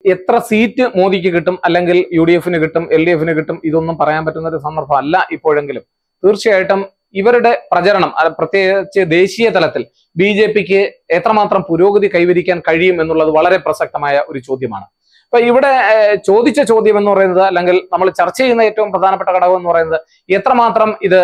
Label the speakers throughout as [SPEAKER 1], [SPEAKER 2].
[SPEAKER 1] എത്ര സീറ്റ് മോദിക്ക് കിട്ടും അല്ലെങ്കിൽ യു ഡി എഫിന് കിട്ടും എൽ ഡി എഫിന് കിട്ടും ഇതൊന്നും പറയാൻ പറ്റുന്ന ഒരു സന്ദർഭം അല്ല ഇപ്പോഴെങ്കിലും തീർച്ചയായിട്ടും ഇവരുടെ പ്രചരണം അത് പ്രത്യേകിച്ച് ദേശീയ തലത്തിൽ ബി ജെ പിക്ക് എത്രമാത്രം പുരോഗതി കൈവരിക്കാൻ കഴിയും എന്നുള്ളത് വളരെ പ്രസക്തമായ ഒരു ചോദ്യമാണ് അപ്പൊ ഇവിടെ ഏഹ്, ചോദിച്ച ചോദ്യം എന്ന് പറയുന്നത് അല്ലെങ്കിൽ നമ്മൾ ചർച്ച ചെയ്യുന്ന ഏറ്റവും പ്രധാനപ്പെട്ട ഘടകം എന്ന് പറയുന്നത് എത്രമാത്രം ഇത്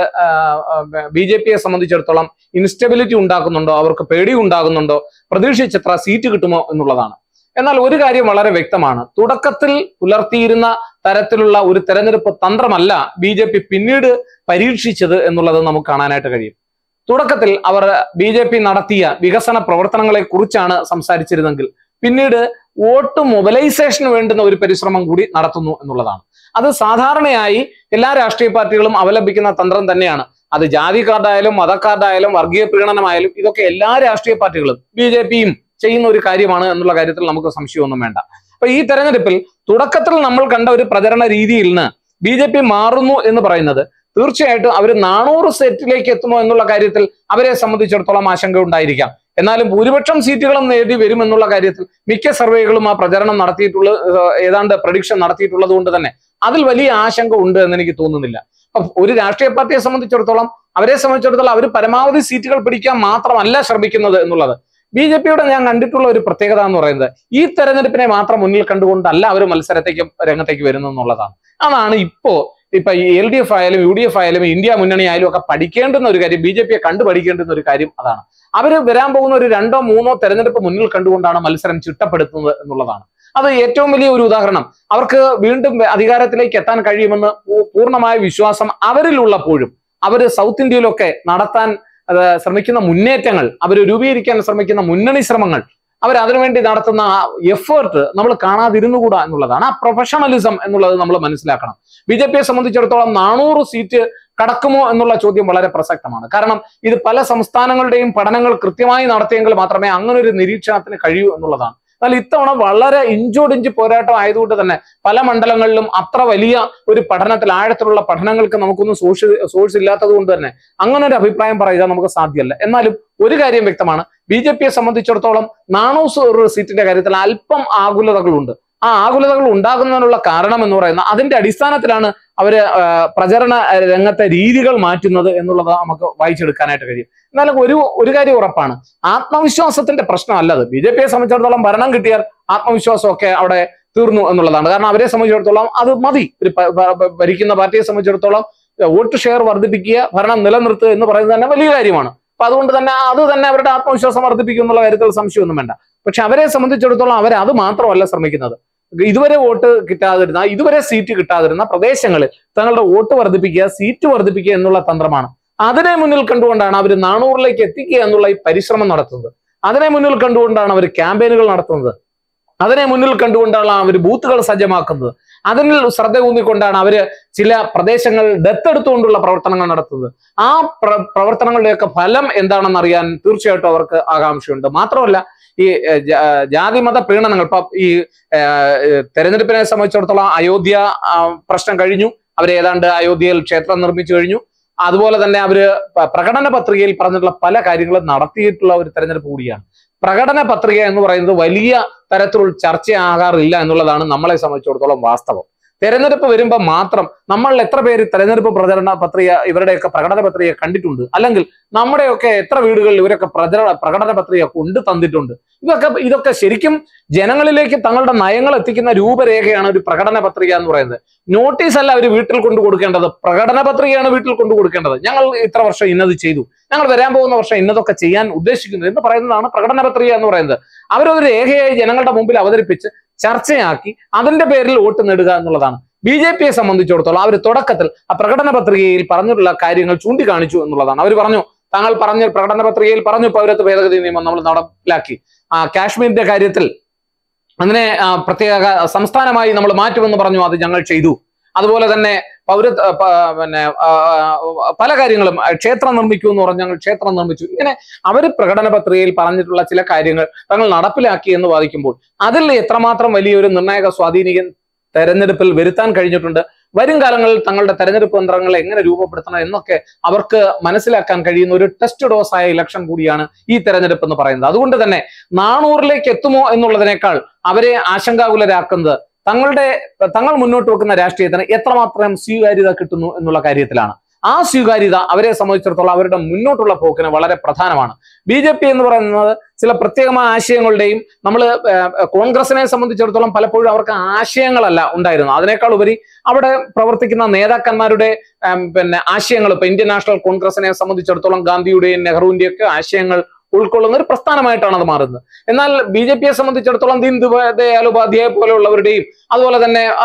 [SPEAKER 1] ബി ജെ പിയെ സംബന്ധിച്ചിടത്തോളം ഇൻസ്റ്റബിലിറ്റി ഉണ്ടാക്കുന്നുണ്ടോ അവർക്ക് പേടി ഉണ്ടാകുന്നുണ്ടോ പ്രതീക്ഷിച്ചത്ര സീറ്റ് കിട്ടുമോ എന്നുള്ളതാണ് എന്നാൽ ഒരു കാര്യം വളരെ വ്യക്തമാണ് തുടക്കത്തിൽ പുലർത്തിയിരുന്ന തരത്തിലുള്ള ഒരു തെരഞ്ഞെടുപ്പ് തന്ത്രമല്ല ബി ജെ പി പിന്നീട് പരീക്ഷിച്ചത് എന്നുള്ളത് നമുക്ക് കാണാനായിട്ട് കഴിയും തുടക്കത്തിൽ അവർ ബി ജെ പി നടത്തിയ വികസന പ്രവർത്തനങ്ങളെ കുറിച്ചാണ് സംസാരിച്ചിരുന്നെങ്കിൽ പിന്നീട് വോട്ട് മൊബിലൈസേഷന് വേണ്ടുന്ന ഒരു പരിശ്രമം കൂടി നടത്തുന്നു എന്നുള്ളതാണ് അത് സാധാരണയായി എല്ലാ രാഷ്ട്രീയ പാർട്ടികളും അവലംബിക്കുന്ന തന്ത്രം തന്നെയാണ് അത് ജാതി കാർഡായാലും മതക്കാർഡായാലും വർഗീയ പ്രീണനമായാലും ഇതൊക്കെ എല്ലാ രാഷ്ട്രീയ പാർട്ടികളും ബി ജെ പിയും ചെയ്യുന്ന ഒരു കാര്യമാണ് എന്നുള്ള കാര്യത്തിൽ നമുക്ക് സംശയമൊന്നും വേണ്ട അപ്പൊ ഈ തെരഞ്ഞെടുപ്പിൽ തുടക്കത്തിൽ നമ്മൾ കണ്ട ഒരു പ്രചരണ രീതിയിൽ നിന്ന് ബി ജെ പി മാറുന്നു എന്ന് പറയുന്നത് തീർച്ചയായിട്ടും അവർ നാനൂറ് സെറ്റിലേക്ക് എത്തുമോ എന്നുള്ള കാര്യത്തിൽ അവരെ സംബന്ധിച്ചിടത്തോളം ആശങ്ക ഉണ്ടായിരിക്കാം എന്നാലും ഭൂരിപക്ഷം സീറ്റുകളും നേടി വരുമെന്നുള്ള കാര്യത്തിൽ മിക്ക സർവേകളും ആ പ്രചരണം നടത്തിയിട്ടുള്ള ഏഹ്, ഏതാണ്ട് പ്രഡിക്ഷൻ നടത്തിയിട്ടുള്ളത് കൊണ്ട് തന്നെ അതിൽ വലിയ ആശങ്ക ഉണ്ട് എന്ന് എനിക്ക് തോന്നുന്നില്ല അപ്പൊ ഒരു രാഷ്ട്രീയ പാർട്ടിയെ സംബന്ധിച്ചിടത്തോളം അവരെ സംബന്ധിച്ചിടത്തോളം അവർ പരമാവധി സീറ്റുകൾ പിടിക്കാൻ മാത്രമല്ല ശ്രമിക്കുന്നത് എന്നുള്ളത് ബി ജെ പിയുടെ ഞാൻ കണ്ടിട്ടുള്ള ഒരു പ്രത്യേകത എന്ന് പറയുന്നത് ഈ തെരഞ്ഞെടുപ്പിനെ മാത്രം മുന്നിൽ കണ്ടുകൊണ്ടല്ല അവർ മത്സരത്തേക്ക് രംഗത്തേക്ക് വരുന്നത് എന്നുള്ളതാണ് അതാണ് ഇപ്പോ ഇപ്പൊ ഈ എൽ ഡി എഫ് ആയാലും യു ഡി എഫ് ആയാലും ഇന്ത്യ മുന്നണി ആയാലും ഒക്കെ പഠിക്കേണ്ടുന്ന ഒരു കാര്യം ബി ജെ പിയെ കണ്ടു പഠിക്കേണ്ടുന്ന ഒരു കാര്യം അതാണ് അവർ വരാൻ പോകുന്ന ഒരു രണ്ടോ മൂന്നോ തെരഞ്ഞെടുപ്പ് മുന്നിൽ കണ്ടുകൊണ്ടാണ് മത്സരം ചിട്ടപ്പെടുത്തുന്നത് എന്നുള്ളതാണ് അത് ഏറ്റവും വലിയ ഒരു ഉദാഹരണം അവർക്ക് വീണ്ടും അധികാരത്തിലേക്ക് എത്താൻ കഴിയുമെന്ന് പൂ- പൂർണ്ണമായ വിശ്വാസം അവരിലുള്ളപ്പോഴും അവര് സൗത്ത് ഇന്ത്യയിലൊക്കെ നടത്താൻ അത് ശ്രമിക്കുന്ന മുന്നേറ്റങ്ങൾ അവർ രൂപീകരിക്കാൻ ശ്രമിക്കുന്ന മുന്നണി ശ്രമങ്ങൾ അവർ അതിനുവേണ്ടി നടത്തുന്ന ആ എഫേർട്ട് നമ്മൾ കാണാതിരുന്നുകൂടാ എന്നുള്ളതാണ് ആ പ്രൊഫഷണലിസം എന്നുള്ളത് നമ്മൾ മനസ്സിലാക്കണം ബി ജെ പിയെ സംബന്ധിച്ചിടത്തോളം നാനൂറ് സീറ്റ് കടക്കുമോ എന്നുള്ള ചോദ്യം വളരെ പ്രസക്തമാണ് കാരണം ഇത് പല സംസ്ഥാനങ്ങളുടെയും പഠനങ്ങൾ കൃത്യമായി നടത്തിയെങ്കിൽ മാത്രമേ അങ്ങനെ ഒരു നിരീക്ഷണത്തിന് കഴിയൂ എന്നുള്ളതാണ് എന്നാൽ ഇത്തവണ വളരെ ഇഞ്ചോടിഞ്ച് പോരാട്ടം ആയതുകൊണ്ട് തന്നെ പല മണ്ഡലങ്ങളിലും അത്ര വലിയ ഒരു പഠനത്തിൽ ആഴത്തിലുള്ള പഠനങ്ങൾക്ക് നമുക്കൊന്നും സോഴ്സ് സോഴ്സ് ഇല്ലാത്തത് കൊണ്ട് തന്നെ അങ്ങനെ ഒരു അഭിപ്രായം പറയുക നമുക്ക് സാധ്യമല്ല എന്നാലും ഒരു കാര്യം വ്യക്തമാണ് ബി ജെ പിയെ സംബന്ധിച്ചിടത്തോളം നാനൂറ് സീറ്റിന്റെ കാര്യത്തിൽ അല്പം ആകുലതകളുണ്ട് ആ ആകുലതകൾ ഉണ്ടാകുന്നതിനുള്ള കാരണം എന്ന് പറയുന്നത് അതിന്റെ അടിസ്ഥാനത്തിലാണ് അവര് ആ, പ്രചരണ രംഗത്തെ രീതികൾ മാറ്റുന്നത് എന്നുള്ളത് നമുക്ക് വായിച്ചെടുക്കാനായിട്ട് കഴിയും എന്നാലും ഒരു ഒരു കാര്യം ഉറപ്പാണ് ആത്മവിശ്വാസത്തിന്റെ പ്രശ്നമല്ലത് ബി ജെ പിയെ സംബന്ധിച്ചിടത്തോളം ഭരണം കിട്ടിയാൽ ആത്മവിശ്വാസമൊക്കെ അവിടെ തീർന്നു എന്നുള്ളതാണ് കാരണം അവരെ സംബന്ധിച്ചിടത്തോളം അത് മതി ഒരു പ- പ- പ- ഭരിക്കുന്ന പാർട്ടിയെ സംബന്ധിച്ചിടത്തോളം വോട്ട് ഷെയർ വർദ്ധിപ്പിക്കുക ഭരണം നിലനിർത്തുക എന്ന് പറയുന്നത് തന്നെ വലിയ കാര്യമാണ് അപ്പൊ അതുകൊണ്ട് തന്നെ അത് തന്നെ അവരുടെ ആത്മവിശ്വാസം വർദ്ധിപ്പിക്കും എന്നുള്ള കാര്യത്തിൽ സംശയമൊന്നും വേണ്ട പക്ഷെ അവരെ സംബന്ധിച്ചിടത്തോളം അവർ അത് മാത്രമല്ല ശ്രമിക്കുന്നത് ഇതുവരെ വോട്ട് കിട്ടാതിരുന്ന ഇതുവരെ സീറ്റ് കിട്ടാതിരുന്ന പ്രദേശങ്ങളിൽ തങ്ങളുടെ വോട്ട് വർദ്ധിപ്പിക്കുക സീറ്റ് വർദ്ധിപ്പിക്കുക എന്നുള്ള തന്ത്രമാണ് അതിനെ മുന്നിൽ കണ്ടുകൊണ്ടാണ് അവർ നാനൂറിലേക്ക് എത്തിക്കുക എന്നുള്ള ഈ പരിശ്രമം നടത്തുന്നത് അതിനെ മുന്നിൽ കണ്ടുകൊണ്ടാണ് അവർ ക്യാമ്പയിനുകൾ നടത്തുന്നത് അതിനെ മുന്നിൽ കണ്ടുകൊണ്ടാണ് അവർ ബൂത്തുകൾ സജ്ജമാക്കുന്നത് അതിൽ ശ്രദ്ധ ഊന്നിക്കൊണ്ടാണ് അവര് ചില പ്രദേശങ്ങൾ ദത്തെടുത്തുകൊണ്ടുള്ള പ്രവർത്തനങ്ങൾ നടത്തുന്നത് ആ പ്ര പ്രവർത്തനങ്ങളുടെയൊക്കെ ഫലം എന്താണെന്ന് അറിയാൻ തീർച്ചയായിട്ടും അവർക്ക് ആകാംക്ഷയുണ്ട് മാത്രമല്ല ഈ ഏഹ്, ജാ- ജാതിമത പ്രീണനങ്ങൾ ഇപ്പൊ ഈ ഏഹ്, ഏഹ്, തെരഞ്ഞെടുപ്പിനെ സംബന്ധിച്ചിടത്തോളം അയോധ്യ ആ, പ്രശ്നം കഴിഞ്ഞു അവർ ഏതാണ്ട് അയോധ്യയിൽ ക്ഷേത്രം നിർമ്മിച്ചു കഴിഞ്ഞു അതുപോലെ തന്നെ അവര് പ- പ്രകടന പത്രികയിൽ പറഞ്ഞിട്ടുള്ള പല കാര്യങ്ങളും നടത്തിയിട്ടുള്ള ഒരു തെരഞ്ഞെടുപ്പ് കൂടിയാണ് പ്രകടന പത്രിക എന്ന് പറയുന്നത് വലിയ തരത്തിലുള്ള ചർച്ചയാകാറില്ല എന്നുള്ളതാണ് നമ്മളെ സംബന്ധിച്ചിടത്തോളം വാസ്തവം തെരഞ്ഞെടുപ്പ് വരുമ്പോൾ മാത്രം നമ്മൾ എത്ര പേര് തെരഞ്ഞെടുപ്പ് പ്രചരണ പത്രിക ഇവരുടെയൊക്കെ പ്രകടന പത്രിക കണ്ടിട്ടുണ്ട് അല്ലെങ്കിൽ നമ്മുടെയൊക്കെ എത്ര വീടുകളിൽ ഇവരൊക്കെ പ്രചരണ പ്രകടന പത്രിക കൊണ്ട് തന്നിട്ടുണ്ട് ഇതൊക്കെ ഇതൊക്കെ ശരിക്കും ജനങ്ങളിലേക്ക് തങ്ങളുടെ നയങ്ങൾ എത്തിക്കുന്ന രൂപരേഖയാണ് ഒരു പ്രകടന പത്രിക എന്ന് പറയുന്നത് നോട്ടീസ് അല്ല അവർ വീട്ടിൽ കൊണ്ടു കൊടുക്കേണ്ടത് പ്രകടന പത്രികയാണ് വീട്ടിൽ കൊണ്ടു കൊടുക്കേണ്ടത് ഞങ്ങൾ ഇത്ര വർഷം ഇന്നത് ചെയ്തു ഞങ്ങൾ വരാൻ പോകുന്ന വർഷം ഇന്നതൊക്കെ ചെയ്യാൻ ഉദ്ദേശിക്കുന്നു എന്ന് പറയുന്നതാണ് പ്രകടന പത്രിക എന്ന് പറയുന്നത് അവരൊരു രേഖയായി ജനങ്ങളുടെ മുമ്പിൽ അവതരിപ്പിച്ച് ചർച്ചയാക്കി അതിന്റെ പേരിൽ വോട്ട് നേടുക എന്നുള്ളതാണ് ബി ജെ പിയെ സംബന്ധിച്ചിടത്തോളം അവർ തുടക്കത്തിൽ ആ പ്രകടന പത്രികയിൽ പറഞ്ഞിട്ടുള്ള കാര്യങ്ങൾ ചൂണ്ടിക്കാണിച്ചു എന്നുള്ളതാണ് അവർ പറഞ്ഞു താങ്കൾ പറഞ്ഞ പ്രകടന പത്രികയിൽ പറഞ്ഞു പൗരത്വ ഭേദഗതി നിയമം നമ്മൾ നടപ്പിലാക്കി ആ കാശ്മീരിന്റെ കാര്യത്തിൽ അതിനെ ആ, പ്രത്യേക സംസ്ഥാനമായി നമ്മൾ മാറ്റുമെന്ന് പറഞ്ഞു അത് ഞങ്ങൾ ചെയ്തു അതുപോലെ തന്നെ പൗരത്വ പ- പിന്നെ ആ, പല കാര്യങ്ങളും ആ, ക്ഷേത്രം നിർമ്മിക്കൂ എന്ന് പറഞ്ഞ് ഞങ്ങൾ ക്ഷേത്രം നിർമ്മിച്ചു ഇങ്ങനെ അവർ പ്രകടന പത്രികയിൽ പറഞ്ഞിട്ടുള്ള ചില കാര്യങ്ങൾ തങ്ങൾ നടപ്പിലാക്കി എന്ന് വാദിക്കുമ്പോൾ അതിൽ എത്രമാത്രം വലിയൊരു നിർണായക സ്വാധീനിക്കൻ തെരഞ്ഞെടുപ്പിൽ വരുത്താൻ കഴിഞ്ഞിട്ടുണ്ട് വരും കാലങ്ങളിൽ തങ്ങളുടെ തെരഞ്ഞെടുപ്പ് തന്ത്രങ്ങൾ എങ്ങനെ രൂപപ്പെടുത്തണം എന്നൊക്കെ അവർക്ക് മനസ്സിലാക്കാൻ കഴിയുന്ന ഒരു ടെസ്റ്റ് ഡോസ് ആയ ഇലക്ഷൻ കൂടിയാണ് ഈ തെരഞ്ഞെടുപ്പ് എന്ന് പറയുന്നത് അതുകൊണ്ട് തന്നെ നാനൂറിലേക്ക് എത്തുമോ എന്നുള്ളതിനേക്കാൾ അവരെ ആശങ്കാകുലരാക്കുന്നത് തങ്ങളുടെ തങ്ങൾ മുന്നോട്ട് വെക്കുന്ന രാഷ്ട്രീയത്തിന് എത്രമാത്രം സ്വീകാര്യത കിട്ടുന്നു എന്നുള്ള കാര്യത്തിലാണ് ആ സ്വീകാര്യത അവരെ സംബന്ധിച്ചിടത്തോളം അവരുടെ മുന്നോട്ടുള്ള പോക്കിന് വളരെ പ്രധാനമാണ് ബി ജെ പി എന്ന് പറയുന്നത് ചില പ്രത്യേകമായ ആശയങ്ങളുടെയും നമ്മൾ കോൺഗ്രസിനെ സംബന്ധിച്ചിടത്തോളം പലപ്പോഴും അവർക്ക് ആശയങ്ങളല്ല ഉണ്ടായിരുന്നത് അതിനേക്കാൾ ഉപരി അവിടെ പ്രവർത്തിക്കുന്ന നേതാക്കന്മാരുടെ ഉം, പിന്നെ ആശയങ്ങൾ ഇപ്പൊ ഇന്ത്യൻ നാഷണൽ കോൺഗ്രസിനെ സംബന്ധിച്ചിടത്തോളം ഗാന്ധിയുടെയും നെഹ്റുവിന്റെയും ഒക്കെ ആശയങ്ങൾ ഉൾക്കൊള്ളുന്ന ഒരു പ്രസ്ഥാനമായിട്ടാണ് അത് മാറുന്നത് എന്നാൽ ബി ജെ പിയെ സംബന്ധിച്ചിടത്തോളം ദീൻ ദുബ- ദയാൽ ഉപാധ്യായ പോലെയുള്ളവരുടെയും അതുപോലെ തന്നെ ആ,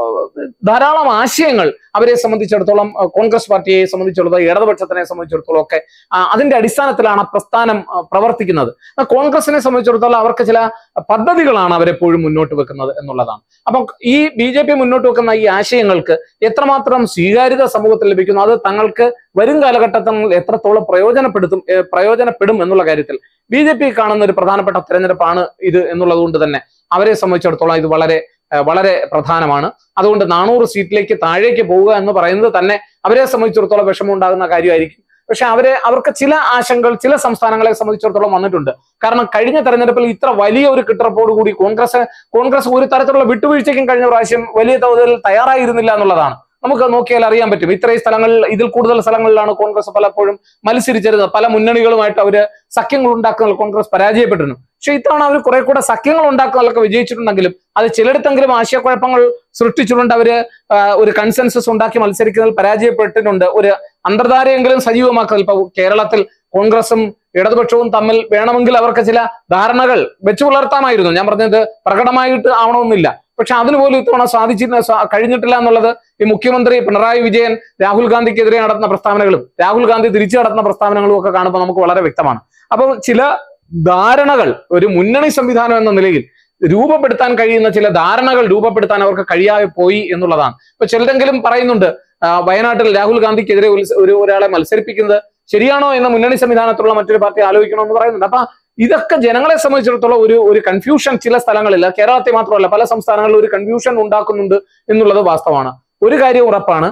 [SPEAKER 1] ധാരാളം ആശയങ്ങൾ അവരെ സംബന്ധിച്ചിടത്തോളം ആ, കോൺഗ്രസ് പാർട്ടിയെ സംബന്ധിച്ചിടത്തോളം ഇടതുപക്ഷത്തിനെ സംബന്ധിച്ചിടത്തോളം ഒക്കെ ആ, അതിന്റെ അടിസ്ഥാനത്തിലാണ് ആ പ്രസ്ഥാനം ആ, പ്രവർത്തിക്കുന്നത് ആ, കോൺഗ്രസിനെ സംബന്ധിച്ചിടത്തോളം അവർക്ക് ചില പദ്ധതികളാണ് അവരെപ്പോഴും മുന്നോട്ട് വെക്കുന്നത് എന്നുള്ളതാണ് അപ്പം ഈ ബി ജെ പി മുന്നോട്ട് വെക്കുന്ന ഈ ആശയങ്ങൾക്ക് എത്രമാത്രം സ്വീകാര്യത സമൂഹത്തിൽ ലഭിക്കുന്നു അത് തങ്ങൾക്ക് വരും കാലഘട്ടത്തിൽ എത്രത്തോളം പ്രയോജനപ്പെടുത്തും ഏ, പ്രയോജനപ്പെടും എന്നുള്ള കാര്യത്തിൽ ബി ജെ പി കാണുന്ന ഒരു പ്രധാനപ്പെട്ട തെരഞ്ഞെടുപ്പാണ് ഇത് എന്നുള്ളത് കൊണ്ട് തന്നെ അവരെ സംബന്ധിച്ചിടത്തോളം ഇത് വളരെ ഏ, വളരെ പ്രധാനമാണ് അതുകൊണ്ട് നാനൂറ് സീറ്റിലേക്ക് താഴേക്ക് പോവുക എന്ന് പറയുന്നത് തന്നെ അവരെ സംബന്ധിച്ചിടത്തോളം വിഷമമുണ്ടാകുന്ന കാര്യമായിരിക്കും പക്ഷെ അവരെ അവർക്ക് ചില ആശങ്കകൾ ചില സംസ്ഥാനങ്ങളെ സംബന്ധിച്ചിടത്തോളം വന്നിട്ടുണ്ട് കാരണം കഴിഞ്ഞ തെരഞ്ഞെടുപ്പിൽ ഇത്ര വലിയ ഒരു കിട്ടറപ്പോടുകൂടി കോൺഗ്രസ് കോൺഗ്രസ് ഒരു തരത്തിലുള്ള വിട്ടുവീഴ്ചയ്ക്കും കഴിഞ്ഞ പ്രാവശ്യം വലിയ തോതിൽ തയ്യാറായിരുന്നില്ല എന്നുള്ളതാണ് നമുക്ക് നോക്കിയാൽ അറിയാൻ പറ്റും ഇത്രയും സ്ഥലങ്ങളിൽ ഇതിൽ കൂടുതൽ സ്ഥലങ്ങളിലാണ് കോൺഗ്രസ് പലപ്പോഴും മത്സരിച്ചിരുന്നത് പല മുന്നണികളുമായിട്ട് അവര് സഖ്യങ്ങൾ ഉണ്ടാക്കുന്നതിൽ കോൺഗ്രസ് പരാജയപ്പെട്ടിരുന്നു പക്ഷെ ഇത്തവണ അവർ കുറെ കൂടെ സഖ്യങ്ങൾ ഉണ്ടാക്കുന്നതിലൊക്കെ വിജയിച്ചിട്ടുണ്ടെങ്കിലും അത് ചിലയിടത്തെങ്കിലും ആശയക്കുഴപ്പങ്ങൾ സൃഷ്ടിച്ചുകൊണ്ട് അവര് ആ, ഒരു കൺസെൻസസ് ഉണ്ടാക്കി മത്സരിക്കുന്നതിൽ പരാജയപ്പെട്ടിട്ടുണ്ട് ഒരു അന്തർധാരയെങ്കിലും സജീവമാക്കുന്നതിൽ ഇപ്പൊ കേരളത്തിൽ കോൺഗ്രസും ഇടതുപക്ഷവും തമ്മിൽ വേണമെങ്കിൽ അവർക്ക് ചില ധാരണകൾ വെച്ചു പുലർത്താമായിരുന്നു ഞാൻ പറഞ്ഞത് പ്രകടമായിട്ട് ആവണമെന്നില്ല പക്ഷെ അതിനുപോലും ഇത്തവണ സാധിച്ചില്ല സാ- കഴിഞ്ഞിട്ടില്ല എന്നുള്ളത് ഈ മുഖ്യമന്ത്രി പിണറായി വിജയൻ രാഹുൽ ഗാന്ധിക്കെതിരെ നടത്തുന്ന പ്രസ്താവനകളും രാഹുൽ ഗാന്ധി തിരിച്ചു നടത്തുന്ന പ്രസ്താവനകളും ഒക്കെ കാണുമ്പോൾ നമുക്ക് വളരെ വ്യക്തമാണ് അപ്പോൾ ചില ധാരണകൾ ഒരു മുന്നണി സംവിധാനം എന്ന നിലയിൽ രൂപപ്പെടുത്താൻ കഴിയുന്ന ചില ധാരണകൾ രൂപപ്പെടുത്താൻ അവർക്ക് കഴിയാതെ പോയി എന്നുള്ളതാണ് ഇപ്പൊ ചിലരെങ്കിലും പറയുന്നുണ്ട് ആ, വയനാട്ടിൽ രാഹുൽ ഗാന്ധിക്കെതിരെ ഉത്സ- ഒരു ഒരാളെ മത്സരിപ്പിക്കുന്നത് ശരിയാണോ എന്ന മുന്നണി സംവിധാനത്തിലുള്ള മറ്റൊരു പാർട്ടി ആലോചിക്കണമെന്ന് പറയുന്നുണ്ട് അപ്പൊ ഇതൊക്കെ ജനങ്ങളെ സംബന്ധിച്ചിടത്തോളം ഒരു ഒരു കൺഫ്യൂഷൻ ചില സ്ഥലങ്ങളിൽ കേരളത്തിൽ മാത്രമല്ല പല സംസ്ഥാനങ്ങളിലും ഒരു കൺഫ്യൂഷൻ ഉണ്ടാക്കുന്നുണ്ട് എന്നുള്ളത് വാസ്തവമാണ് ഒരു കാര്യം ഉറപ്പാണ്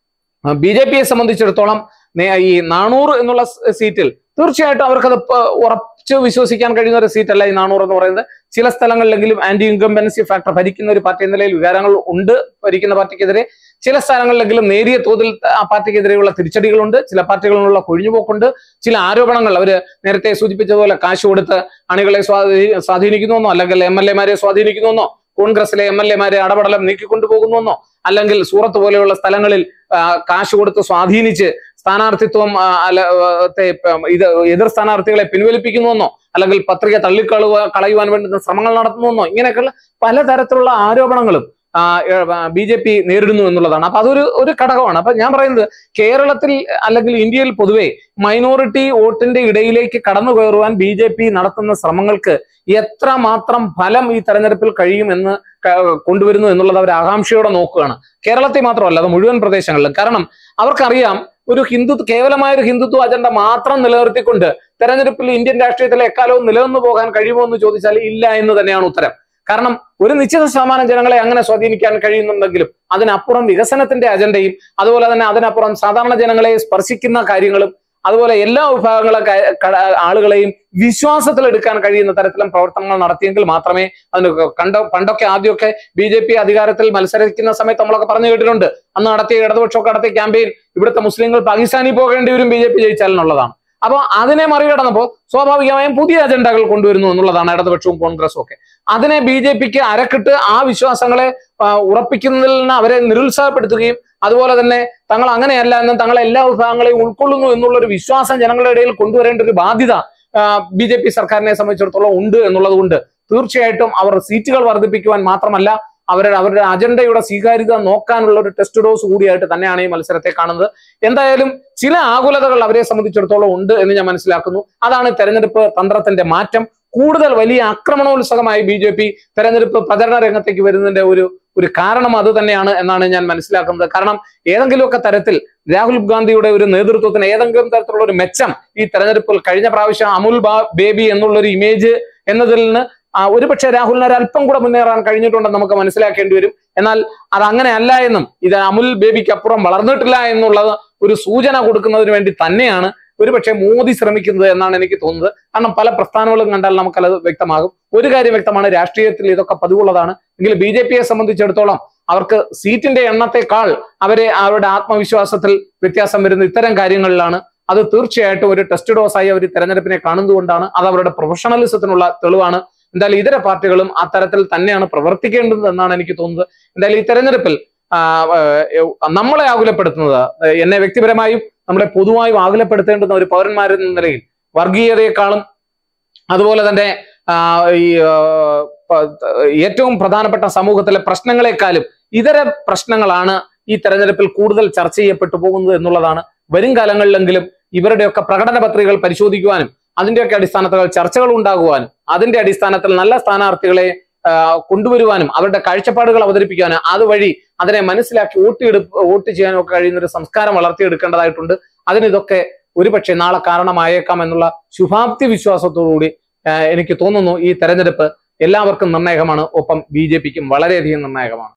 [SPEAKER 1] ബി ജെ പിയെ സംബന്ധിച്ചിടത്തോളം നേ- ഈ നാനൂറ് എന്നുള്ള സ് സീറ്റിൽ തീർച്ചയായിട്ടും അവർക്കത് പ- ഉറച്ചു വിശ്വസിക്കാൻ കഴിയുന്ന ഒരു സീറ്റല്ല ഈ നാനൂറ് എന്ന് പറയുന്നത് ചില സ്ഥലങ്ങളിലെങ്കിലും ആന്റി ഇൻകംബൻസി ഫാക്ടർ ഭരിക്കുന്ന ഒരു പാർട്ടി എന്ന നിലയിൽ വികാരങ്ങൾ ഉണ്ട് ഭരിക്കുന്ന പാർട്ടിക്കെതിരെ ചില സ്ഥലങ്ങളിലെങ്കിലും നേരിയ തോതിൽ ആ പാർട്ടിക്കെതിരെയുള്ള തിരിച്ചടികളുണ്ട് ചില പാർട്ടികളിലുള്ള കൊഴിഞ്ഞുപോക്കുണ്ട് ചില ആരോപണങ്ങൾ അവര് നേരത്തെ സൂചിപ്പിച്ചതുപോലെ കാശ് കൊടുത്ത് അണികളെ സ്വാധീ സ്വാധീനിക്കുന്നുവെന്നോ അല്ലെങ്കിൽ എം എൽ എമാരെ സ്വാധീനിക്കുന്നുവെന്നോ കോൺഗ്രസിലെ എം എൽ എമാരെ അടപടലം നീക്കിക്കൊണ്ടുപോകുന്നുവെന്നോ അല്ലെങ്കിൽ സൂറത്ത് പോലെയുള്ള സ്ഥലങ്ങളിൽ ആ, കാശ് കൊടുത്ത് സ്വാധീനിച്ച് സ്ഥാനാർത്ഥിത്വം ആ, അല്ല, ആ, ത്തെ, പ- ഇത് എതിർ സ്ഥാനാർത്ഥികളെ പിൻവലിപ്പിക്കുന്നുവെന്നോ അല്ലെങ്കിൽ പത്രിക തള്ളിക്കളയുക കളയുവാൻ വേണ്ടുന്ന ശ്രമങ്ങൾ നടത്തുന്നുവെന്നോ ഇങ്ങനെയൊക്കെയുള്ള പലതരത്തിലുള്ള ആരോപണങ്ങളും ബി ജെ പി നേരിടുന്നു എന്നുള്ളതാണ് അപ്പൊ അതൊരു ഒരു ഘടകമാണ് അപ്പൊ ഞാൻ പറയുന്നത് കേരളത്തിൽ അല്ലെങ്കിൽ ഇന്ത്യയിൽ പൊതുവെ മൈനോറിറ്റി വോട്ടിന്റെ ഇടയിലേക്ക് കടന്നു കയറുവാൻ ബി ജെ പി നടത്തുന്ന ശ്രമങ്ങൾക്ക് എത്ര മാത്രം ഫലം ഈ തെരഞ്ഞെടുപ്പിൽ കഴിയുമെന്ന് ക- കൊണ്ടുവരുന്നു എന്നുള്ളത് അവർ ആകാംക്ഷയോടെ നോക്കുകയാണ് കേരളത്തിൽ മാത്രമല്ല അത് മുഴുവൻ പ്രദേശങ്ങളിലും കാരണം അവർക്കറിയാം ഒരു ഹിന്ദുത്വ കേവലമായ ഒരു ഹിന്ദുത്വ അജണ്ട മാത്രം നിലനിർത്തിക്കൊണ്ട് തെരഞ്ഞെടുപ്പിൽ ഇന്ത്യൻ രാഷ്ട്രീയത്തിൽ എക്കാലവും നിലനിന്നു പോകാൻ കഴിയുമോ എന്ന് ചോദിച്ചാൽ ഇല്ല എന്ന് തന്നെയാണ് ഉത്തരം കാരണം ഒരു നിശ്ചിത ശതമാനം ജനങ്ങളെ അങ്ങനെ സ്വാധീനിക്കാൻ കഴിയുന്നുണ്ടെങ്കിലും അതിനപ്പുറം വികസനത്തിന്റെ അജണ്ടയും അതുപോലെ തന്നെ അതിനപ്പുറം സാധാരണ ജനങ്ങളെ സ്പർശിക്കുന്ന കാര്യങ്ങളും അതുപോലെ എല്ലാ വിഭാഗങ്ങളെ ക- ക- ആളുകളെയും വിശ്വാസത്തിലെടുക്കാൻ കഴിയുന്ന തരത്തിലും പ്രവർത്തനങ്ങൾ നടത്തിയെങ്കിൽ മാത്രമേ അതിന് കണ്ട പണ്ടൊക്കെ ആദ്യമൊക്കെ ബി ജെ പി അധികാരത്തിൽ മത്സരിക്കുന്ന സമയത്ത് നമ്മളൊക്കെ പറഞ്ഞു കേട്ടിട്ടുണ്ട് അന്ന് നടത്തിയ ഇടതുപക്ഷമൊക്കെ നടത്തിയ ക്യാമ്പയിൻ ഇവിടുത്തെ മുസ്ലിങ്ങൾ പാകിസ്ഥാനിൽ പോകേണ്ടി വരും ബി ജെ പി ജയിച്ചാൽ എന്നുള്ളതാണ് അപ്പൊ അതിനെ മറികടന്നപ്പോൾ സ്വാഭാവികമായും പുതിയ അജണ്ടകൾ കൊണ്ടുവരുന്നു എന്നുള്ളതാണ് ഇടതുപക്ഷവും കോൺഗ്രസും ഒക്കെ അതിനെ ബി ജെ പിക്ക് അരക്കിട്ട് ആ വിശ്വാസങ്ങളെ ആ, ഉറപ്പിക്കുന്നതിൽ നിന്ന് അവരെ നിരുത്സാഹപ്പെടുത്തുകയും അതുപോലെ തന്നെ തങ്ങൾ അങ്ങനെയല്ല എന്നും തങ്ങളെ എല്ലാ വിഭാഗങ്ങളെയും ഉൾക്കൊള്ളുന്നു എന്നുള്ള ഒരു വിശ്വാസം ജനങ്ങളുടെ ഇടയിൽ കൊണ്ടുവരേണ്ട ഒരു ബാധ്യത ബി ജെ പി സർക്കാരിനെ സംബന്ധിച്ചിടത്തോളം ഉണ്ട് എന്നുള്ളത് കൊണ്ട് തീർച്ചയായിട്ടും അവർ സീറ്റുകൾ വർദ്ധിപ്പിക്കുവാൻ മാത്രമല്ല അവരുടെ അവരുടെ അജണ്ടയുടെ സ്വീകാര്യത നോക്കാനുള്ള ഒരു ടെസ്റ്റ് ഡോസ് കൂടിയായിട്ട് തന്നെയാണ് ഈ മത്സരത്തെ കാണുന്നത് എന്തായാലും ചില ആകുലതകൾ അവരെ സംബന്ധിച്ചിടത്തോളം ഉണ്ട് എന്ന് ഞാൻ മനസ്സിലാക്കുന്നു അതാണ് തെരഞ്ഞെടുപ്പ് തന്ത്രത്തിന്റെ മാറ്റം കൂടുതൽ വലിയ ആക്രമണോത്സുകമായി ബി ജെ പി തെരഞ്ഞെടുപ്പ് പ്രചരണ രംഗത്തേക്ക് വരുന്നതിന്റെ ഒരു ഒരു കാരണം അത് തന്നെയാണ് എന്നാണ് ഞാൻ മനസ്സിലാക്കുന്നത് കാരണം ഏതെങ്കിലുമൊക്കെ തരത്തിൽ രാഹുൽ ഗാന്ധിയുടെ ഒരു നേതൃത്വത്തിന് ഏതെങ്കിലും തരത്തിലുള്ള ഒരു മെച്ചം ഈ തെരഞ്ഞെടുപ്പിൽ കഴിഞ്ഞ പ്രാവശ്യം അമുൽ ബാ ബേബി എന്നുള്ള ഒരു ഇമേജ് എന്നതിൽ നിന്ന് ആ, ഒരുപക്ഷെ രാഹുലിന് ഒരു അല്പം കൂടെ മുന്നേറാൻ കഴിഞ്ഞിട്ടുണ്ടെന്ന് നമുക്ക് മനസ്സിലാക്കേണ്ടി വരും എന്നാൽ അത് അങ്ങനെ അല്ല എന്നും ഇത് അമുൽ ബേബിക്ക് അപ്പുറം വളർന്നിട്ടില്ല എന്നുള്ളത് ഒരു സൂചന കൊടുക്കുന്നതിന് വേണ്ടി തന്നെയാണ് ഒരുപക്ഷെ മോദി ശ്രമിക്കുന്നത് എന്നാണ് എനിക്ക് തോന്നുന്നത് കാരണം പല പ്രസ്ഥാനങ്ങളും കണ്ടാൽ നമുക്കത് വ്യക്തമാകും ഒരു കാര്യം വ്യക്തമാണ് രാഷ്ട്രീയത്തിൽ ഇതൊക്കെ പതിവുള്ളതാണ് എങ്കിൽ ബി ജെ പിയെ സംബന്ധിച്ചിടത്തോളം അവർക്ക് സീറ്റിന്റെ എണ്ണത്തെക്കാൾ അവരെ അവരുടെ ആത്മവിശ്വാസത്തിൽ വ്യത്യാസം വരുന്ന ഇത്തരം കാര്യങ്ങളിലാണ് അത് തീർച്ചയായിട്ടും ഒരു ടെസ്റ്റ് ഡോസായി അവർ തെരഞ്ഞെടുപ്പിനെ കാണുന്നതുകൊണ്ടാണ് അത് അവരുടെ പ്രൊഫഷണലിസത്തിനുള്ള തെളിവാണ് എന്തായാലും ഇതര പാർട്ടികളും ആ തരത്തിൽ തന്നെയാണ് പ്രവർത്തിക്കേണ്ടത് എന്നാണ് എനിക്ക് തോന്നുന്നത് എന്തായാലും ഈ തെരഞ്ഞെടുപ്പിൽ ആ, ഏഹ്, നമ്മളെ ആകുലപ്പെടുത്തുന്നത് ഏഹ്, എന്നെ വ്യക്തിപരമായും നമ്മളെ പൊതുവായും ആകുലപ്പെടുത്തേണ്ടുന്ന ഒരു പൗരന്മാരെന്ന നിലയിൽ വർഗീയതയെക്കാളും അതുപോലെ തന്നെ ആ, ഈ ആ, പ- ഏറ്റവും പ്രധാനപ്പെട്ട സമൂഹത്തിലെ പ്രശ്നങ്ങളെക്കാളും ഇതര പ്രശ്നങ്ങളാണ് ഈ തെരഞ്ഞെടുപ്പിൽ കൂടുതൽ ചർച്ച ചെയ്യപ്പെട്ടു പോകുന്നത് എന്നുള്ളതാണ് വരും കാലങ്ങളിലെങ്കിലും ഇവരുടെയൊക്കെ പ്രകടന പത്രികകൾ പരിശോധിക്കുവാനും അതിന്റെയൊക്കെ അടിസ്ഥാനത്തിൽ ചർച്ചകൾ ഉണ്ടാകുവാനും അതിന്റെ അടിസ്ഥാനത്തിൽ നല്ല സ്ഥാനാർത്ഥികളെ ആ, കൊണ്ടുവരുവാനും അവരുടെ കാഴ്ചപ്പാടുകൾ അവതരിപ്പിക്കാനും അതുവഴി അതിനെ മനസ്സിലാക്കി വോട്ടെടുപ്പ് വോട്ട് ചെയ്യാനും ഒക്കെ കഴിയുന്ന ഒരു സംസ്കാരം വളർത്തിയെടുക്കേണ്ടതായിട്ടുണ്ട് അതിനിതൊക്കെ ഒരുപക്ഷെ നാളെ കാരണമായേക്കാം എന്നുള്ള ശുഭാപ്തി വിശ്വാസത്തോടുകൂടി ആ, എനിക്ക് തോന്നുന്നു ഈ തെരഞ്ഞെടുപ്പ് എല്ലാവർക്കും നിർണായകമാണ് ഒപ്പം ബി ജെ പിക്കും വളരെയധികം നിർണായകമാണ്